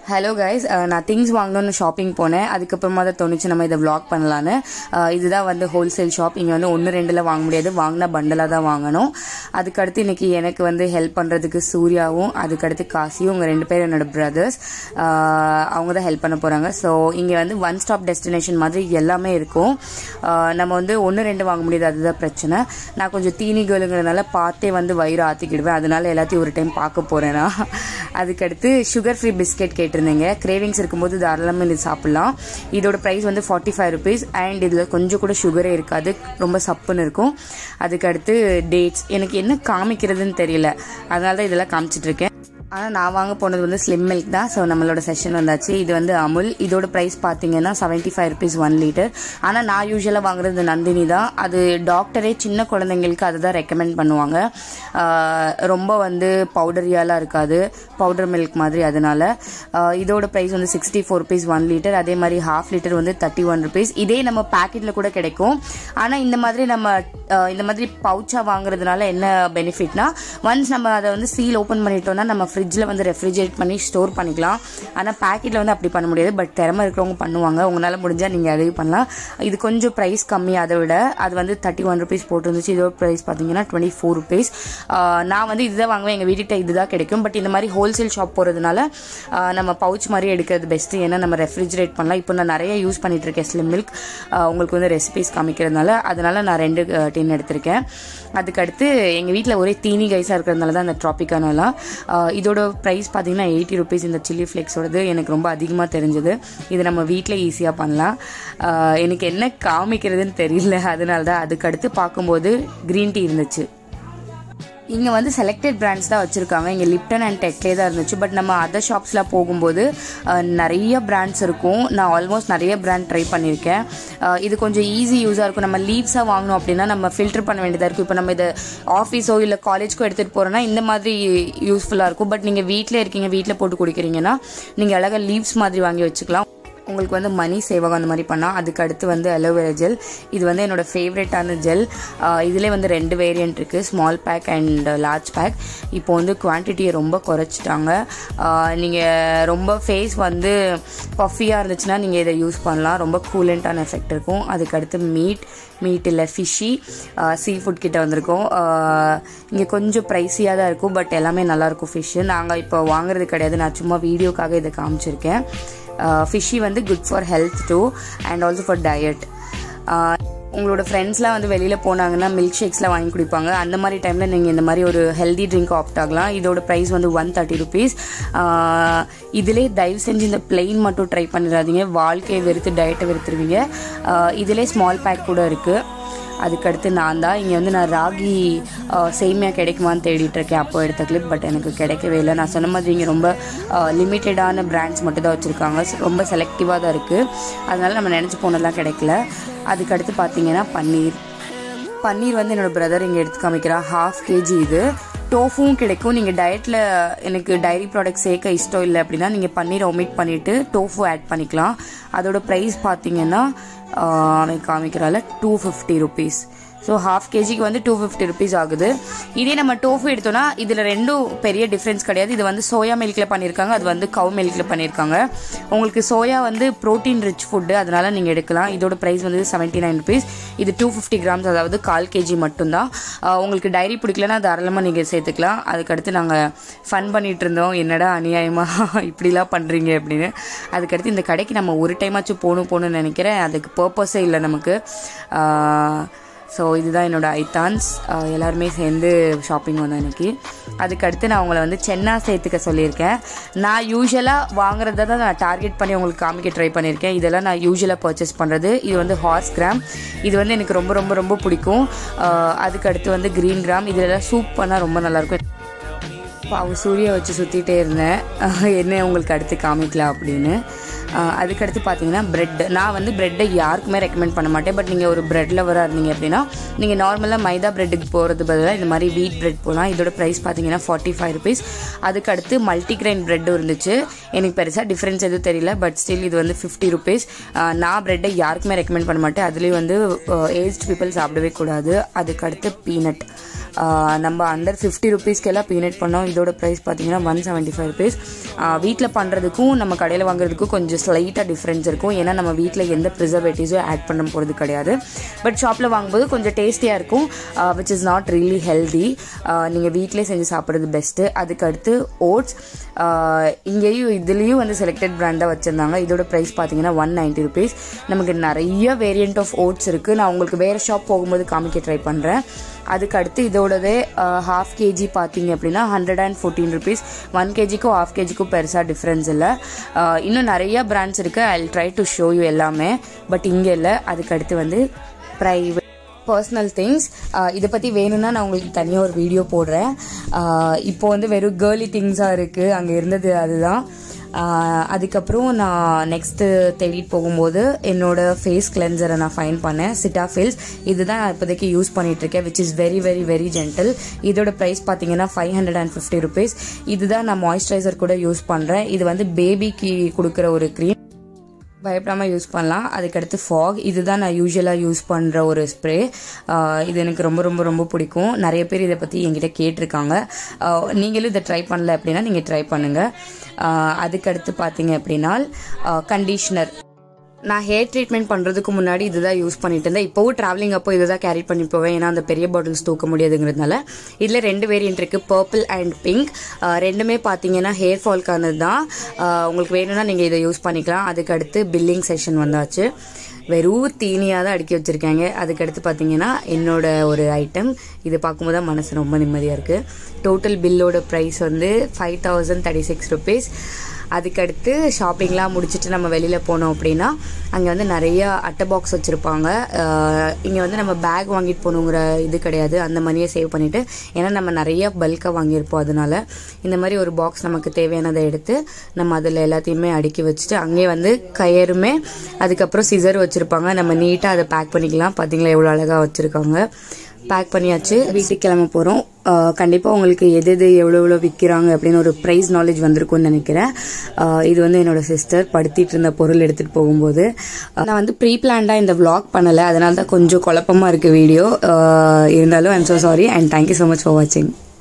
hello guys நான் things வாங்கணும்னு shopping போனேன் அதுக்கப்புறமா தான் தோணுச்சு நம்ம இதை vlog பண்ணலான்னு அஹ் இதுதான் வந்து ஹோல்சேல் ஷாப் இங்கே வந்து ஒன்று ரெண்டில் வாங்க முடியாது வாங்கினா பண்டலாக தான் வாங்கணும் அதுக்கடுத்து இன்னைக்கு எனக்கு வந்து ஹெல்ப் பண்ணுறதுக்கு சூர்யாவும் அதுக்கடுத்து காசியும் இவங்க ரெண்டு பேரும் என்னோட பிரதர்ஸ் அவங்க தான் ஹெல்ப் பண்ண போகிறாங்க ஸோ இங்கே வந்து ஒன் ஸ்டாப் டெஸ்டினேஷன் மாதிரி எல்லாமே இருக்கும் அஹ் நம்ம வந்து ஒன்று ரெண்டு வாங்க முடியாது அதுதான் பிரச்சனை நான் கொஞ்சம் தீனி கேளுங்கிறதுனால பார்த்தே வந்து வயிறு ஆற்றிக்கிடுவேன் அதனால எல்லாத்தையும் ஒரு டைம் பார்க்க போகிறேன் நான் அதுக்கடுத்து சுகர் ஃப்ரீ பிஸ்கெட் கேட்டிருந்தீங்க கிரேவிங்ஸ் இருக்கும்போது தாராளமாக இது சாப்பிட்லாம் இதோட ப்ரைஸ் வந்து ஃபார்ட்டி ஃபைவ் ருபீஸ் அண்ட் இதில் கொஞ்சம் கூட சுகரே இருக்காது ரொம்ப சப்புன்னு இருக்கும் அதுக்கடுத்து டேட்ஸ் எனக்கு என்ன காமிக்கிறதுன்னு தெரியல அதனால தான் இதெல்லாம் காமிச்சிட்டு இருக்கேன் ஆனால் நான் வாங்க போனது வந்து ஸ்லிம் மில்க் தான் ஸோ நம்மளோட செஷன் வந்தாச்சு இது வந்து அமுல் இதோட ப்ரைஸ் பார்த்தீங்கன்னா seventy five rupees one litre ஆனால் நான் யூஸ்வலாக வாங்குறது நந்தினி தான் அது டாக்டரே சின்ன குழந்தைங்களுக்கு அதை தான் ரெக்கமெண்ட் பண்ணுவாங்க ஆஹ் ரொம்ப வந்து பவுடரியாலாம் இருக்காது பவுடர் மில்க் மாதிரி அதனால ஆஹ் இதோட ப்ரைஸ் வந்து sixty four rupees one litre அதே மாதிரி ஹாஃப் லிட்டர் வந்து தேர்ட்டி ஒன் ருபீஸ் இதே நம்ம பேக்கெட்டில் கூட கிடைக்கும் ஆனால் இந்த மாதிரி நம்ம ஆஹ் இந்த மாதிரி பவுச்சாக வாங்குறதுனால என்ன பெனிஃபிட்னா ஒன்ஸ் நம்ம அதை வந்து சீல் ஓப்பன் பண்ணிட்டோம்னா நம்ம ஃப்ரிட்ஜில் வந்து ரெஃப்ரிஜரேட் பண்ணி ஸ்டோர் பண்ணிக்கலாம் ஆனால் பேக்கெட்டில் வந்து அப்படி பண்ண முடியாது பட் திறமை இருக்கிறவங்க பண்ணுவாங்க உங்களால் முடிஞ்சால் நீங்கள் அதையும் பண்ணலாம் இது கொஞ்சம் ப்ரைஸ் கம்மி அதை விட அது வந்து தேர்ட்டி ஒன் ருபீஸ் போட்டுருந்துச்சு இதோட ப்ரைஸ் பார்த்தீங்கன்னா டுவெண்ட்டி ஃபோர் ருபீஸ் நான் வந்து இதுதான் வாங்குவேன் எங்கள் வீட்டுக்கிட்ட இதுதான் கிடைக்கும் பட் இந்த மாதிரி ஹோல்சேல் ஷாப் போகிறதுனால நம்ம பவுச் மாதிரி எடுக்கிறது பெஸ்ட்டு ஏன்னா நம்ம ரெஃப்ரிஜரேட் பண்ணலாம் இப்போ நான் நிறைய யூஸ் பண்ணிட்டு இருக்கேன் ஸ்லிம் மில்க் உங்களுக்கு வந்து ரெசிபிஸ் காமிக்கிறதுனால அதனால நான் ரெண்டு டின் எடுத்திருக்கேன் அதுக்கடுத்து எங்கள் வீட்டில் ஒரே தீனி கைஸாக இருக்கிறதுனால தான் இந்த ட்ராபிக்கானலாம் இதோட ப்ரைஸ் பார்த்தீங்கன்னா எயிட்டி ருபீஸ் இந்த சில்லி ஃப்ளேக்ஸோடது எனக்கு ரொம்ப அதிகமாக தெரிஞ்சது இது நம்ம வீட்டில் ஈஸியாக பண்ணலாம் ஆஹ் எனக்கு என்ன காமிக்கிறதுன்னு தெரியல அதனால தான் அதுக்கடுத்து பார்க்கும்போது க்ரீன் டீ இருந்துச்சு இங்கே வந்து செலக்டட் பிராண்ட்ஸ் தான் வச்சுருக்காங்க இங்கே லிப்டன் அண்ட் டெக்லே தான் இருந்துச்சு பட் நம்ம அதர் ஷாப்ஸில் போகும்போது அஹ், நிறைய பிராண்ட்ஸ் இருக்கும் நான் ஆல்மோஸ்ட் நிறைய பிராண்ட் ட்ரை பண்ணியிருக்கேன் அஹ், இது கொஞ்சம் ஈஸி யூஸாக இருக்கும் நம்ம லீவ்ஸாக வாங்கணும் அப்படின்னா நம்ம ஃபில்டர் பண்ண வேண்டியதாக இருக்கும் இப்போ நம்ம இதை ஆஃபீஸோ இல்லை காலேஜ்க்கோ எடுத்துகிட்டு போகிறோன்னா இந்த மாதிரி யூஸ்ஃபுல்லாக இருக்கும் பட் நீங்கள் வீட்டில் இருக்கீங்க வீட்டில் போட்டு குடிக்கிறீங்கன்னா நீங்கள் அழகாக லீவ்ஸ் மாதிரி வாங்கி வச்சுக்கலாம் உங்களுக்கு வந்து மணி சேவகம் அந்த மாதிரி பண்ணால் அதுக்கு அடுத்து வந்து அலோவேரா ஜெல் இது வந்து என்னோட ஃபேவரட்டான ஜெல் இதிலே வந்து ரெண்டு வேரியன்ட் இருக்குது small pack and large pack இப்போ வந்து குவான்டிட்டியை ரொம்ப குறைச்சிட்டாங்க நீங்கள் ரொம்ப ஃபேஸ் வந்து பஃபியாக இருந்துச்சுன்னா நீங்கள் இதை யூஸ் பண்ணலாம் ரொம்ப கூலண்ட்டான எஃபெக்ட் இருக்கும் அதுக்கு அடுத்து மீட் மீட் இல்லை ஃபிஷ்ஷி சீ ஃபுட் கிட்ட வந்திருக்கோம் இங்கே கொஞ்சம் ப்ரைஸியாக தான் இருக்கும் பட் எல்லாமே நல்லாயிருக்கும் ஃபிஷ்ஷு நாங்கள் இப்போ வாங்குறது கிடையாது நான் சும்மா வீடியோக்காக இதை காமிச்சிருக்கேன் ஃபிஷ்ஷி வந்து good for health too and also for diet உங்களோட ஃப்ரெண்ட்ஸ்லாம் வந்து வெளியில் போனாங்கன்னா மில்க் ஷேக்ஸ்லாம் வாங்கி குடிப்பாங்க அந்த மாதிரி டைமில் நீங்கள் இந்த மாதிரி ஒரு ஹெல்தி ட்ரிங்க் ஆப்ட் ஆகலாம் இதோட ப்ரைஸ் வந்து ஒன் தேர்ட்டி ருபீஸ் இதிலே தயவு செஞ்சு இந்த பிளெயின் மட்டும் ட்ரை பண்ணிடாதீங்க வாழ்க்கையை வெறுத்து டயட்டை வெறுத்துருவீங்க ஆஹ் இதிலே ஸ்மால் பேக் கூட இருக்குது அதுக்கடுத்து நான் தான் இங்கே வந்து நான் ராகி சேமியா கிடைக்குமான்னு தேடிட்டு இருக்கேன் அப்போ எடுத்த கிளிப் பட் எனக்கு கிடைக்கவே இல்லை நான் சொன்ன மாதிரி இங்கே ரொம்ப லிமிட்டடான பிராண்ட்ஸ் மட்டும் தான் வச்சுருக்காங்க ரொம்ப செலக்டிவாக தான் இருக்குது அதனால நம்ம நினச்சி போனதெல்லாம் கிடைக்கல அதுக்கடுத்து பார்த்தீங்கன்னா பன்னீர் பன்னீர் வந்து என்னோட பிரதர் இங்கே எடுத்து காமிக்கிறா ஹாஃப் கேஜி இது டோஃபும் கிடைக்கும் நீங்கள் டயட்டில் எனக்கு டைரி ப்ராடக்ட் சேர்க்க இஷ்டம் இல்லை அப்படின்னா நீங்கள் பன்னீரை ஒமிட் பண்ணிவிட்டு டோஃபு ஆட் பண்ணிக்கலாம் அதோட ப்ரைஸ் பார்த்தீங்கன்னா அவன் காமிக்கிறால two fifty rupees so half கேஜிக்கு வந்து டூ ஃபிஃப்டி ருபீஸ் ஆகுது இதே நம்ம டோஃபு எடுத்தோம்னா இதில் ரெண்டும் பெரிய டிஃப்ரென்ஸ் கிடையாது இது வந்து சோயா மில்கில் பண்ணியிருக்காங்க அது வந்து கவு மில்கில் பண்ணியிருக்காங்க உங்களுக்கு சோயா வந்து ப்ரோட்டீன் ரிச் ஃபுட்டு அதனால நீங்கள் எடுக்கலாம் இதோட ப்ரைஸ் வந்து செவன்ட்டி நைன் ருபீஸ் இது டூ ஃபிஃப்டி கிராம்ஸ் அதாவது கால் கேஜி மட்டும்தான் ஆஹ் உங்களுக்கு டைரி பிடிக்கலன்னா தாராளமாக நீங்கள் சேர்த்துக்கலாம் அதுக்கடுத்து நாங்கள் ஃபன் பண்ணிட்டு இருந்தோம் என்னடா அநியாயமாக இப்படிலாம் பண்ணுறீங்க அப்படின்னு அதுக்கடுத்து இந்த கடைக்கு நம்ம ஒரு டைமாச்சும் போகணும் போகணும்னு நினைக்கிறேன் அதுக்கு பர்பஸே இல்லை நமக்கு ஸோ இதுதான் என்னோட ஐத்தான்ஸ் எல்லாருமே சேர்ந்து ஷாப்பிங் வந்தோம் இன்னைக்கு அதுக்கடுத்து நான் உங்களை வந்து சென்னா சேர்த்துக்க சொல்லியிருக்கேன் நான் யூஸ்வலாக வாங்குறத தான் நான் டார்கெட் பண்ணி உங்களுக்கு காமிக்க ட்ரை பண்ணியிருக்கேன் இதெல்லாம் நான் யூஸ்வலாக பர்ச்சேஸ் பண்ணுறது இது வந்து ஹார்ஸ் கிராம் இது வந்து எனக்கு ரொம்ப ரொம்ப ரொம்ப பிடிக்கும் ஆஹ் அதுக்கடுத்து வந்து க்ரீன் கிராம் இதெல்லாம் சூப் பண்ணால் ரொம்ப நல்லாயிருக்கும் பாவம் சூர்யா வச்சு சுற்றிட்டே இருந்தேன் என்ன உங்களுக்கு அடுத்து காமிக்கலாம் அப்படின்னு ஆஹ் அதுக்கடுத்து பார்த்தீங்கன்னா பிரெட் நான் வந்து பிரெட்டை யாருக்குமே ரெக்கமெண்ட் பண்ண மாட்டேன் பட் நீங்கள் ஒரு பிரெட் லவராக இருந்தீங்க அப்படின்னா நீங்கள் நார்மலாக மைதா பிரெட்டுக்கு போகிறது பதிலாக இந்த மாதிரி வீட் பிரெட் போகலாம் இதோட ப்ரைஸ் பார்த்தீங்கன்னா ஃபார்ட்டி ஃபைவ் ருபீஸ் அதுக்கடுத்து மல்டிக்ரைன் பிரெட்டும் இருந்துச்சு எனக்கு பெருசாக டிஃப்ரென்ஸ் எதுவும் தெரியல பட் ஸ்டில் இது வந்து ஃபிஃப்டி ருபீஸ் நான் பிரெட்டை யாருக்குமே ரெக்கமெண்ட் பண்ண மாட்டேன் அதுலேயும் வந்து ஏஜ்ட் பீப்புள் சாப்பிடவே கூடாது அதுக்கடுத்து பீனட் நம்ம அண்டர் ஃபிஃப்டி ருபீஸ்க்கெல்லாம் பீனட் பண்ணோம் இதோட இதோட ப்ரைஸ் பார்த்தீங்கன்னா ஒன் செவன்ட்டி ஃபைவ் ருபீஸ் வீட்டில் பண்ணுறதுக்கும் நம்ம கடையில் வாங்குறதுக்கும் கொஞ்சம் ஸ்லைட்டாக டிஃப்ரென்ஸ் இருக்கும் ஏன்னா நம்ம வீட்டில் எந்த ப்ரிசர்வேட்டிவ்ஸும் ஆட் பண்ண போகிறது கிடையாது பட் ஷாப்பில் வாங்கும்போது கொஞ்சம் டேஸ்டியாக இருக்கும் which is not really healthy நீங்கள் வீட்டிலே செஞ்சு சாப்பிட்றது பெஸ்ட்டு அதுக்கு அடுத்து ஓட்ஸ் இங்கேயும் இதுலேயும் வந்து செலக்டட் பிராண்டாக வச்சுருந்தாங்க இதோட ப்ரைஸ் பார்த்தீங்கன்னா ஒன் நைன்ட்டி ருபீஸ் நமக்கு நிறைய வேரியண்ட் ஆஃப் ஓட்ஸ் இருக்குது நான் உங்களுக்கு வேறு ஷாப் போகும்போது காமிக்க ட்ரை பண்ணுறேன் அதுக்கு அடுத்து இதோடவே ஹாஃப் கேஜி பார்த்தீங்க அப்படின்னா hundred and fourteen rupees one கேஜிக்கும் ஹாஃப் கேஜிக்கும் பெருசாக டிஃப்ரென்ஸ் இல்லை இன்னும் நிறைய பிராண்ட்ஸ் இருக்குது I try to show you எல்லாமே பட் இங்கே இல்லை அதுக்கு அடுத்து வந்து ப்ரைவேட் பர்சனல் திங்ஸ் இதை பற்றி வேணும்னா நான் உங்களுக்கு தனியாக ஒரு வீடியோ போடுறேன் இப்போ வந்து வெறும் கேர்லி திங்ஸாக இருக்குது அங்கே இருந்தது அதுதான் அதுக்கப்புறம் நான் நெக்ஸ்ட்டு தேடிட்டு போகும்போது என்னோட ஃபேஸ் கிளென்சரை நான் ஃபைன் பண்ணேன் சிட்டாஃபில்ஸ் இதுதான் நான் இப்போதைக்கு யூஸ் பண்ணிட்டு இருக்கேன் which is very very very gentle இதோட ப்ரைஸ் பார்த்தீங்கன்னா five hundred and fifty rupees இதுதான் நான் மாய்ஸ்சரைசர் கூட யூஸ் பண்ணுறேன் இது வந்து பேபிக்கு கொடுக்குற ஒரு க்ரீம் பயப்படாமல் யூஸ் பண்ணலாம் அதுக்கடுத்து ஃபாக் இதுதான் நான் யூஸ்வலாக யூஸ் பண்ணுற ஒரு ஸ்ப்ரே இது எனக்கு ரொம்ப ரொம்ப ரொம்ப பிடிக்கும் நிறைய பேர் இதை பற்றி என்கிட்ட கேட்டிருக்காங்க நீங்களும் இதை ட்ரை பண்ணல அப்படின்னா நீங்கள் ட்ரை பண்ணுங்கள் அதுக்கடுத்து பார்த்தீங்க அப்படின்னா கண்டிஷ்னர் நான் ஹேர் ட்ரீட்மெண்ட் பண்ணுறதுக்கு முன்னாடி இதுதான் யூஸ் பண்ணிட்டு இருந்தேன் இப்போவும் ட்ராவலிங் அப்போ இதுதான் கேரி பண்ணி போவேன் ஏன்னா அந்த பெரிய பாட்டில்ஸ் தூக்க முடியாதுங்கிறதுனால இதில் ரெண்டு வேரியன்ட் இருக்குது பர்பிள் அண்ட் பிங்க் ரெண்டுமே பார்த்தீங்கன்னா ஹேர் ஃபால்க்கானது தான் உங்களுக்கு வேணும்னா நீங்கள் இதை யூஸ் பண்ணிக்கலாம் அதுக்கு அடுத்து பில்லிங் செஷன் வந்தாச்சு வெறும் தீனியாக தான் அடுக்கி வச்சுருக்காங்க அதுக்கடுத்து பார்த்தீங்கன்னா என்னோட ஒரு ஐட்டம் இது பார்க்கும்போது தான் மனசு ரொம்ப நிம்மதியாக இருக்குது டோட்டல் பில்லோட ப்ரைஸ் வந்து five thousand thirty six rupees அதுக்கடுத்து ஷாப்பிங்லாம் முடிச்சுட்டு நம்ம வெளியில் போனோம் அப்படின்னா அங்கே வந்து நிறைய அட்டை பாக்ஸ் வச்சுருப்பாங்க இங்கே வந்து நம்ம பேக் வாங்கிட்டு போகணுங்கிற இது கிடையாது அந்த மணியை சேவ் பண்ணிவிட்டு ஏன்னா நம்ம நிறைய பல்காக வாங்கியிருப்போம் அதனால இந்த மாதிரி ஒரு பாக்ஸ் நமக்கு தேவையானதை எடுத்து நம்ம அதில் எல்லாத்தையுமே அடுக்கி வச்சுட்டு அங்கேயே வந்து கயருமே அதுக்கப்புறம் சிசர் வச்சுருப்பாங்க நம்ம நீட்டாக அதை பேக் பண்ணிக்கலாம் பார்த்தீங்களா எவ்வளோ அழகாக வச்சுருக்காங்க பேக் பண்ணியாச்சு வீட்டுக்கு கிளம்ப போகிறோம் கண்டிப்பாக உங்களுக்கு எது எது எவ்வளோ எவ்வளோ விற்கிறாங்க அப்படின்னு ஒரு ப்ரைஸ் நாலேஜ் வந்திருக்கும்னு நினைக்கிறேன் இது வந்து என்னோட சிஸ்டர் படுத்திட்டு இருந்த பொருள் எடுத்துகிட்டு போகும்போது நான் வந்து ப்ரீ பிளான்டாக இந்த விளாக் பண்ணலை அதனால தான் கொஞ்சம் குழப்பமாக இருக்குது வீடியோ இருந்தாலும் I'm so sorry and thank you so much for வாட்சிங்